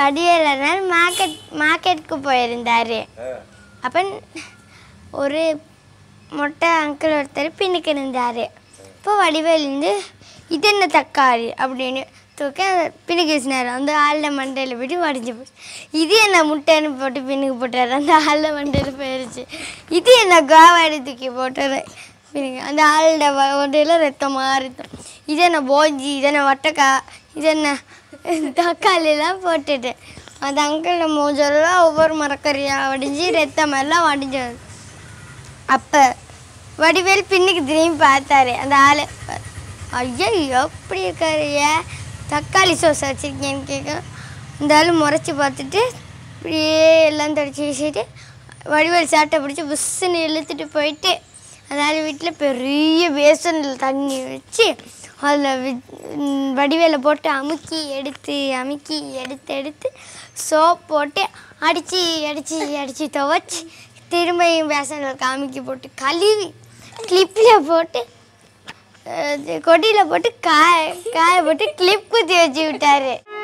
Vadivelar market மார்க்கெட்டுக்கு போயிருந்தார் அப்போ ஒரு மொட்டை அங்கிள் ஒருத்தர் பின்னுக்கு இருந்தார் இப்போ வடிவேலிருந்து இது என்ன தக்காளி அப்படின்னு தூக்க பின்னுக்கு வீசினார் அந்த ஆளில் மண்டையில் போயிட்டு வடிஞ்சு போச்சு இது என்ன முட்டைன்னு போட்டு பின்னுக்கு போட்டார் அந்த ஆளில் மண்டையில் போயிடுச்சு இது என்ன கோவாடி தூக்கி போட்டார் பின்னுக்கு அந்த ஆளோட மண்டையில் ரத்தமாக இருக்கும் இது என்ன போஞ்சி இது என்ன வட்டக்காய் இது என்ன தக்காளிலாம் போட்டுட்டு அந்த அங்கிள் மூஞ்செல்லாம் ஒவ்வொரு மரக்கறியாக வடிஞ்சு ரத்தம் எல்லாம் வடிஞ்சு வருது. அப்போ வடிவேல் பின்னுக்கு திரும்பி பார்த்தாரு அந்த ஆள் ஐயோ எப்படி இருக்காரு ஏன் தக்காளி சோஸ் வச்சுருக்கேன்னு கேட்க இந்த ஆள் முறைச்சி பார்த்துட்டு இப்படியே எல்லாம் தொடச்சி வீசிட்டு வடிவேல் சாட்டை பிடிச்சி புஷ்ஷுன்னு இழுத்துட்டு போயிட்டு அந்த ஆள் வீட்டில் பெரிய பேசனில் தண்ணி வச்சு அதில் வடிவேலை போட்டு அமுக்கி எடுத்து அமுக்கி எடுத்து எடுத்து சோப் போட்டு அடித்து அடித்து அடித்து துவைச்சி திரும்பியும் பேசனில் காமிக்கி போட்டு கழுவி கிளிப்பில் போட்டு கொடியில் போட்டு காய காய போட்டு கிளிப் குத்தி வச்சு விட்டாரு